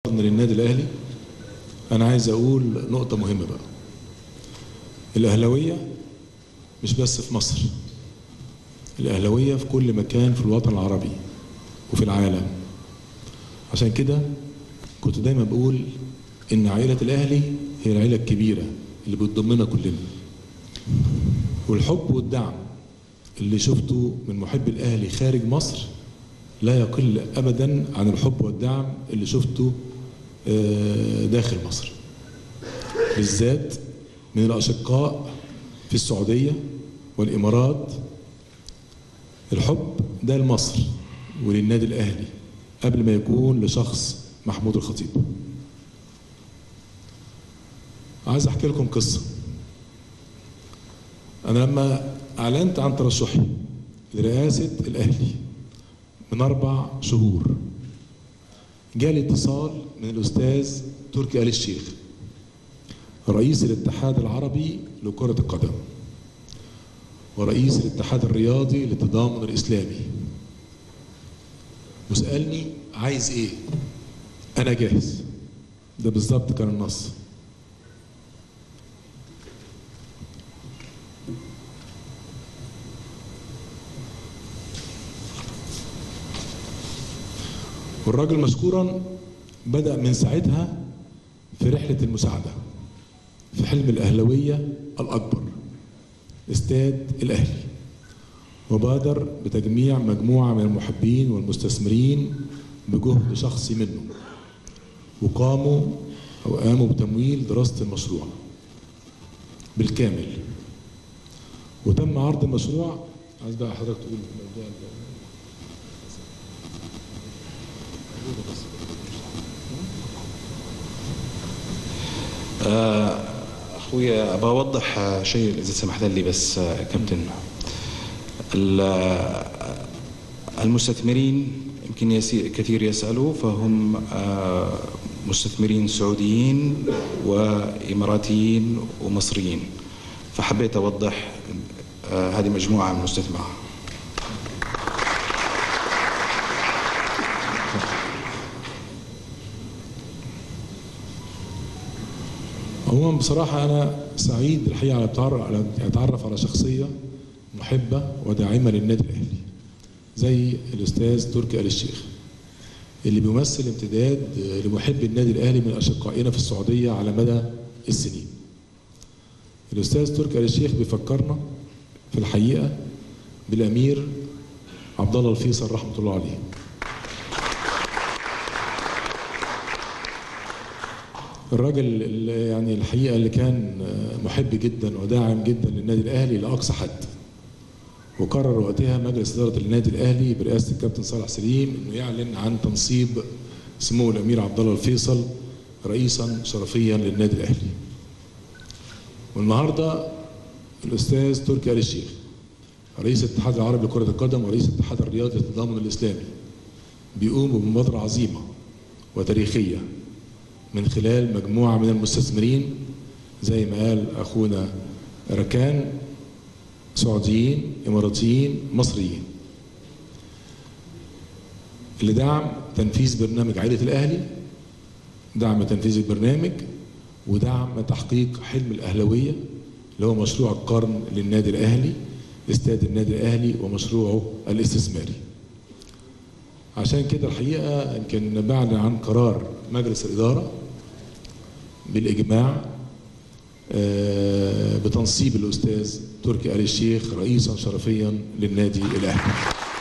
للنادي الاهلي انا عايز اقول نقطه مهمه بقى الاهلاويه مش بس في مصر الاهلاويه في كل مكان في الوطن العربي وفي العالم عشان كده كنت دايما بقول ان عائله الاهلي هي العيله الكبيره اللي بتضمنا كلنا والحب والدعم اللي شفته من محب الاهلي خارج مصر لا يقل ابدا عن الحب والدعم اللي شفته داخل مصر بالذات من الاشقاء في السعوديه والامارات الحب ده لمصر وللنادي الاهلي قبل ما يكون لشخص محمود الخطيب عايز احكي لكم قصه انا لما اعلنت عن ترشحي لرئاسه الاهلي من اربع شهور جالي اتصال من الاستاذ تركي آل الشيخ رئيس الاتحاد العربي لكرة القدم ورئيس الاتحاد الرياضي للتضامن الإسلامي وسألني عايز إيه؟ أنا جاهز ده بالظبط كان النص والراجل مشكورا بدأ من ساعتها في رحلة المساعدة في حلم الأهلوية الأكبر استاد الأهلي وبادر بتجميع مجموعة من المحبين والمستثمرين بجهد شخصي منه وقاموا أو قاموا بتمويل دراسة المشروع بالكامل وتم عرض المشروع عايز بقى حضرتك تقول الموضوع اخويا ابغى اوضح شيء اذا سمحت لي بس كابتن المستثمرين يمكن كثير يسالوا فهم مستثمرين سعوديين واماراتيين ومصريين فحبيت اوضح هذه مجموعه من المستثمرين عموما بصراحة أنا سعيد الحقيقة على على أتعرف على شخصية محبة وداعمة للنادي الأهلي زي الأستاذ تركي آل الشيخ اللي بيمثل امتداد لمحب النادي الأهلي من أشقائنا في السعودية على مدى السنين. الأستاذ تركي آل الشيخ بيفكرنا في الحقيقة بالأمير عبد الله الفيصل رحمة الله عليه. الراجل يعني الحقيقه اللي كان محب جدا وداعم جدا للنادي الاهلي لاقصى حد وقرر وقتها مجلس اداره النادي الاهلي برئاسه الكابتن صالح سليم انه يعلن عن تنصيب سمو الامير عبد الله الفيصل رئيسا شرفيا للنادي الاهلي والنهارده الاستاذ تركي آل الشيخ رئيس الاتحاد العربي لكره القدم ورئيس الاتحاد الرياضي للتضامن الاسلامي بيقوموا بمبادره عظيمه وتاريخيه من خلال مجموعة من المستثمرين زي ما قال أخونا ركان سعوديين إماراتيين مصريين لدعم تنفيذ برنامج عائلة الأهلي دعم تنفيذ البرنامج ودعم تحقيق حلم الأهلوية اللي هو مشروع القرن للنادي الأهلي استاد النادي الأهلي ومشروعه الاستثماري عشان كده الحقيقة يمكن بعد عن قرار مجلس الإدارة بالإجماع بتنصيب الأستاذ تركي آل الشيخ رئيسا شرفيا للنادي الأهلي